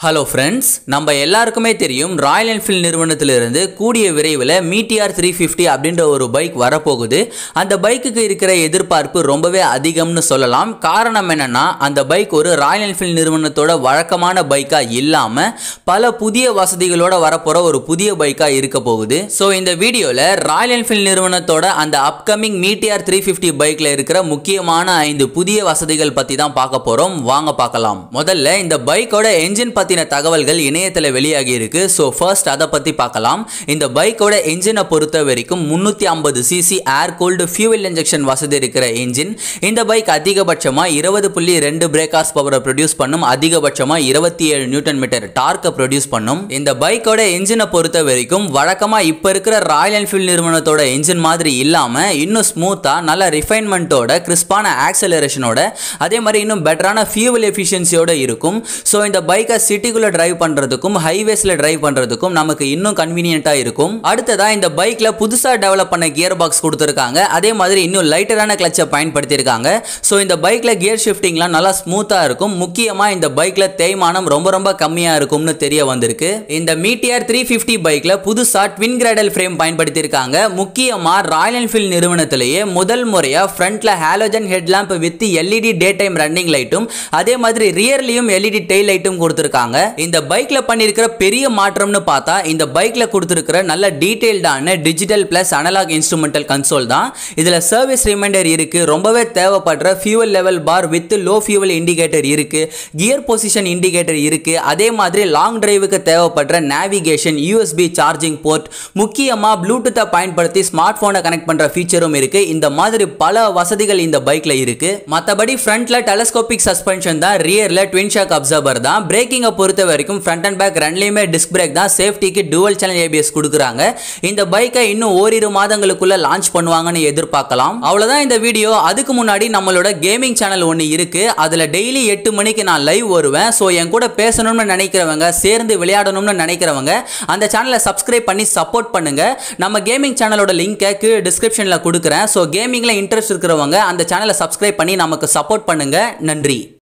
hello friends நம்ம எல்லாருக்குமே தெரியும் ராயல் என்ஃபீல்ட் நிறுவனத்திலிருந்து கூடிய விரைவில் மீட்டிஆர் த்ரீ ஃபிஃப்டி அப்படின்ற ஒரு பைக் வரப்போகுது அந்த பைக்குக்கு இருக்கிற எதிர்பார்ப்பு ரொம்பவே அதிகம்னு சொல்லலாம் காரணம் என்னன்னா அந்த பைக் ஒரு ராயல் என்ஃபீல்ட் நிறுவனத்தோட வழக்கமான பைக்காக இல்லாமல் பல புதிய வசதிகளோட வரப்போகிற ஒரு புதிய பைக்காக இருக்க போகுது ஸோ இந்த வீடியோவில் ராயல் என்ஃபீல்ட் நிறுவனத்தோட அந்த அப்கமிங் மீட்டிஆர் த்ரீ ஃபிஃப்டி பைக்கில் இருக்கிற முக்கியமான ஐந்து புதிய வசதிகள் பற்றி தான் பார்க்க போகிறோம் வாங்க பார்க்கலாம் முதல்ல இந்த பைக்கோட என்ஜின் பற்றின தகவல்கள் இணையத்தில் வெளியாகி இருக்கு ஸோ ஃபர்ஸ்ட் அதை பற்றி பார்க்கலாம் இந்த பைக்கோட என்ஜினை பொறுத்த வரைக்கும் முந்நூற்றி ஐம்பது cc air cooled fuel injection வசதி இருக்கிற என்ஜின் இந்த பைக் அதிகபட்சமாக இருபது புள்ளி ரெண்டு பிரேக்காஸ் பவரை ப்ரொடியூஸ் பண்ணும் அதிகபட்சமாக இருபத்தி ஏழு நியூட்டன் மீட்டர் டார்க்கை ப்ரொடியூஸ் பண்ணும் இந்த பைக்கோட என்ஜினை பொறுத்த வரைக்கும் வழக்கமாக இப்போ இருக்கிற ராயல் என்ஃபீல்ட் நிறுவனத்தோட என்ஜின் மாதிரி இல்லாமல் இன்னும் ஸ்மூத்தாக நல்ல ரிஃபைன்மெண்ட்டோட கிறிஸ்பான ஆக்சலரேஷனோட அதே மாதிரி இன்னும் பெட்டரான ஃபியூவல் எஃபிஷியன்சியோட இருக்கும் ஸோ இந்த பைக்கை சிட்டிக்குள்ளே டிரைவ் பண்ணுறதுக்கும் ஹைவேஸில் டிரைவ் பண்ணுறதுக்கும் நமக்கு இன்னும் கன்வீனியண்ட்டாக இருக்கும் அடுத்ததாக இந்த பைக்கில் புதுசாக டெவலப் பண்ண கியர் பாக்ஸ் கொடுத்துருக்காங்க அதே மாதிரி இன்னும் லைட்டரான கிளச்சை பயன்படுத்தியிருக்காங்க ஸோ இந்த பைக்கில் கியர் ஷிஃப்டிங்லாம் நல்லா ஸ்மூத்தாக இருக்கும் முக்கியமாக இந்த பைக்கில் தேய்மானம் ரொம்ப ரொம்ப கம்மியாக இருக்கும்னு தெரிய வந்திருக்கு இந்த மீட்டியர் த்ரீ ஃபிஃப்டி பைக்கில் புதுசாக ட்வின் கிராடல் ஃப்ரேம் பயன்படுத்தியிருக்காங்க முக்கியமாக ராயல் என்ஃபீல்ட் நிறுவனத்திலேயே முதல் முறையாக ஃப்ரண்ட்டில் halogen headlamp with LED day time running லைட்டும் அதே மாதிரி ரியர்லையும் எல்இடி டெய்ல் லைட்டும் கொடுத்துருக்காங்க இந்த பைக்ல பண்ணியிருக்கிற பெரிய மாற்றம்னு பார்த்தா இந்த பைக்ல கொடுத்துருக்கிற நல்ல டீடைல்டான digital plus analog instrumental console தான் இதுல சர்வீஸ் ரிமைண்டர் இருக்கு ரொம்பவே தேவைப்படுற fuel level bar with low fuel indicator இருக்கு கியர் பொசிஷன் இண்டிகேட்டர் இருக்கு அதே மாதிரி லாங் டிரைவுக்கு தேவைப்படுற நேவிகேஷன் யூஎஸ்பி சார்ஜிங் போர்ட் முக்கியமா ப்ளூடூத்தை பயன்படுத்தி ஸ்மார்ட் போனை கனெக்ட் பண்ற ஃபீச்சரும் இருக்கு இந்த மாதிரி பல வசதிகள் இந்த பைக்ல இருக்கு மற்றபடி ஃப்ரண்ட்ல டெலஸ்கோபிக் சஸ்பென்ஷன் தான் ரியர்ல ட்வின் ஷாக் அப்சர்வர் தான் பிரேக்கிங்கை பொறுத்த வரைக்கும் ஃப்ரண்ட் அண்ட் பேக் ரெண்டுலையுமே டிஸ்க் பிரேக் தான் சேஃப்டிக்கு டுவல் சேனல் ஏபிஎஸ் கொடுக்குறாங்க இந்த பைக்கை இன்னும் ஓரிரு மாதங்களுக்குள்ள லான்ச் பண்ணுவாங்கன்னு எதிர்பார்க்கலாம் அவ்வளோதான் இந்த வீடியோ அதுக்கு முன்னாடி நம்மளோட கேமிங் சேனல் ஒன்று இருக்கு அதில் டெய்லி எட்டு மணிக்கு நான் லைவ் வருவேன் ஸோ என் கூட பேசணும்னு நினைக்கிறவங்க சேர்ந்து விளையாடணும்னு நினைக்கிறவங்க அந்த சேனலை சப்ஸ்கிரைப் பண்ணி சப்போர்ட் பண்ணுங்க நம்ம கேமிங் சேனலோட லிங்கை கீழே டிஸ்கிரிப்ஷனில் கொடுக்குறேன் ஸோ கேமிங்கில் இன்ட்ரெஸ்ட் இருக்கிறவங்க அந்த சேனலை சப்ஸ்கிரைப் பண்ணி நமக்கு சப்போர்ட் பண்ணுங்க நன்றி